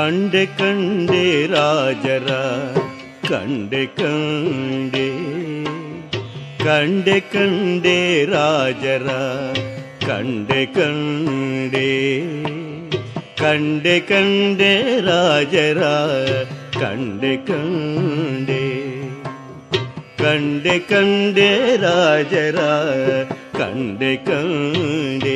ಕಂಡೆ ಕಂಡೆ ರಾಜರ ಕಂಡೆ ಕಂಡೆ ಕಂಡೆ ಕಂಡೆ ರಾಜರ ಕಂಡೆ ಕಂಡೆ ಕಂಡೆ ಕಂಡೆ ರಾಜರ ಕಂಡೆ ಕಂಡೆ ಕಂಡೆ ಕಂಡೆ ರಾಜರ ಕಂಡೆ ಕಂಡೆ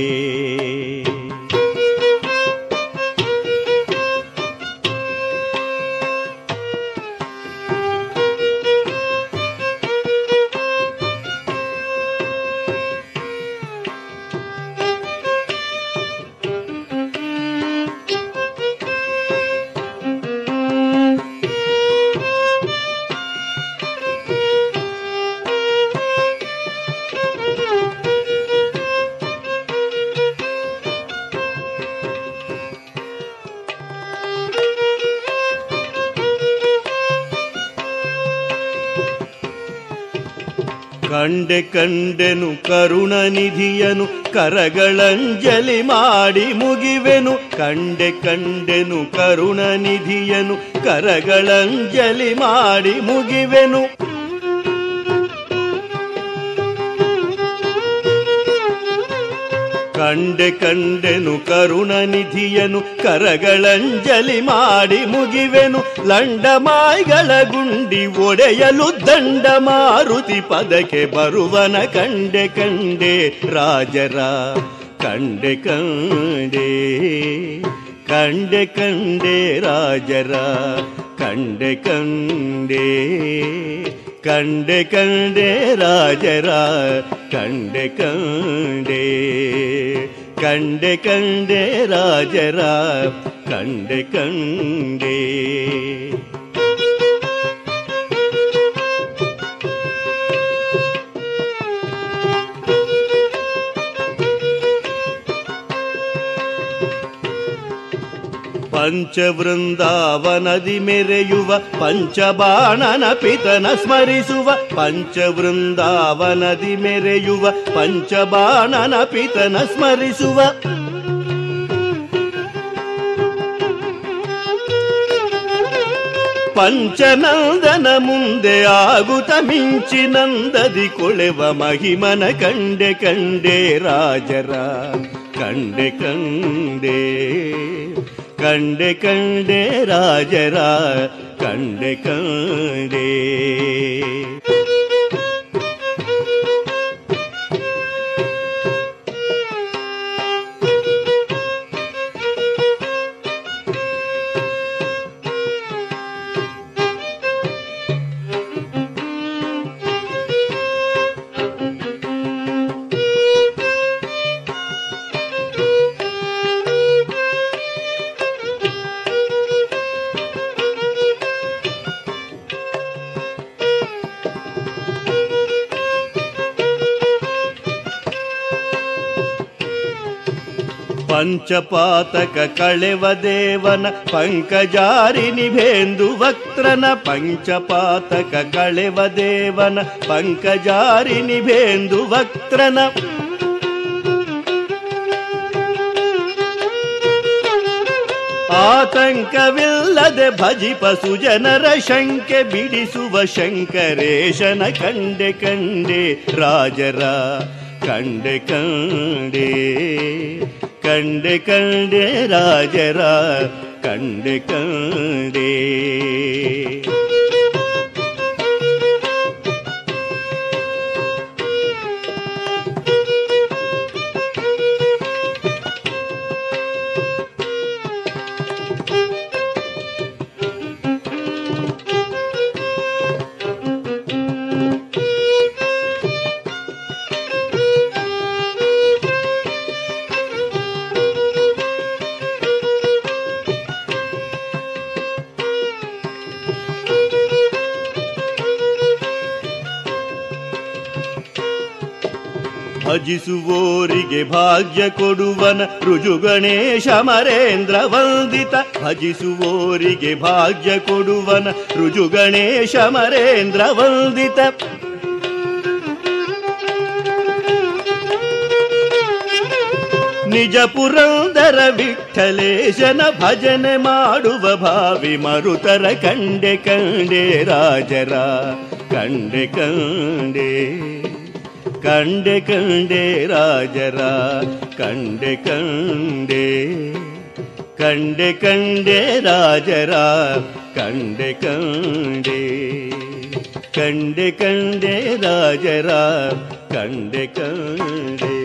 ಕಂಡೆ ಕಂಡೆನು ಕರುಣ ನಿಧಿಯನು ಕರಗಳಂಜಲಿ ಮಾಡಿ ಮುಗಿವೆನು ಕಂಡೆ ಕಂಡೆನು ಕರುಣ ನಿಧಿಯನು ಕರಗಳಂಜಲಿ ಮಾಡಿ ಮುಗಿವೆನು ಕಂಡೆ ಕಂಡೆನು ಕರುಣ ನಿಧಿಯನು ಕರಗಳಂಜಲಿ ಮಾಡಿ ಮುಗಿವೆನು ಲಂಡಮಾಯ್ಗಳ ಗುಂಡಿ ಒಡೆಯಲು ದಂಡ ಮಾರುತಿ ಪದಕ್ಕೆ ಬರುವನ ಕಂಡೆ ಕಂಡೆ ರಾಜರ ಕಂಡೆ ಕಂಡೆ ಕಂಡೆ ಕಂಡೆ ರಾಜರ ಕಂಡೆ ಕಂಡೆ ಕಂಡೆ ಕಂಡೆ ರಾಜರ ಕಂಡೆ ಕಂಡೆ ಕಂಡೆ ಕಂಡೆ ರಾಜರ ಕಂಡೆ ಕಂಡೆ ಪಂಚವೃಂದಾವನದಿ ಮೆರೆಯುವ ಪಂಚಬಾಣನ ಪಿತನ ಸ್ಮರಿಸುವ ಪಂಚವೃಂದಾವನದಿ ಮೆರೆಯುವ ಪಂಚಬಾಣನ ಪಿತನ ಸ್ಮರಿಸುವ ಪಂಚನಂದನ ಮುಂದೆ ಆಗುತ್ತ ಮಿಂಚಿನಂದದಿ ಕೊಳೆವ ಮಹಿಮನ ಕಂಡೆ ಕಂಡೆ ರಾಜರ ಕಂಡೆ ಕಂಡೆ ಕಂಡೆ ಕಂಡೆ ರಾಜರ ಕಂಡೆ ಕಂಡೆ ಪಂಚಪಾತಕ ಕಳೆವ ದೇವನ ಪಂಕಜಾರಿ ನಿಭೇಂದು ವಕ್ತ್ರನ ಪಂಚಪಾತಕ ಕಳೆವ ದೇವನ ಪಂಕಜಾರಿ ನಿಭೇಂದು ವಕ್ತ್ರನ ಆತಂಕವಿಲ್ಲದೆ ಭಜಿಪ ಸುಜನರ ಶಂಕೆ ಬಿಡಿಸುವ ಶಂಕರೇಶನ ಕಂಡೆ ಕಂಡೆ ರಾಜರ ಕಂಡೆ ಕಂಡೆ ಕಂಡೆ ಕಂಡೆ ರಾಜರ ಕಂಡೆ ಕಂಡೆ ಭಜಿಸುವೋರಿಗೆ ಭಾಗ್ಯ ಕೊಡುವನ ರುಜು ಗಣೇಶ ಮರೇಂದ್ರ ವಂದಿತ ಭಜಿಸುವೋರಿಗೆ ಭಾಗ್ಯ ಕೊಡುವನ ರುಜು ಗಣೇಶ ಮರೇಂದ್ರ ವಂದಿತ ನಿಜ ಪುರಂದರ ವಿಠಲೇಶನ ಭಜನೆ ಮಾಡುವ ಭಾವಿ ಮರುತರ ಕಂಡೆ ಕಂಡೆ ರಾಜರ ಕಂಡೆ ಕಂಡೆ ಕಂಡೆ ಕಂಡೆ ರಾಜರ ಕಂಡೆ ಕಂಡೆ ಕಂಡೆ ಕಂಡೆ ರಾಜರ ಕಂಡೆ ಕಂಡೆ ಕಂಡೆ ಕಂಡೆ ರಾಜರ ಕಂಡೆ ಕಂಡೆ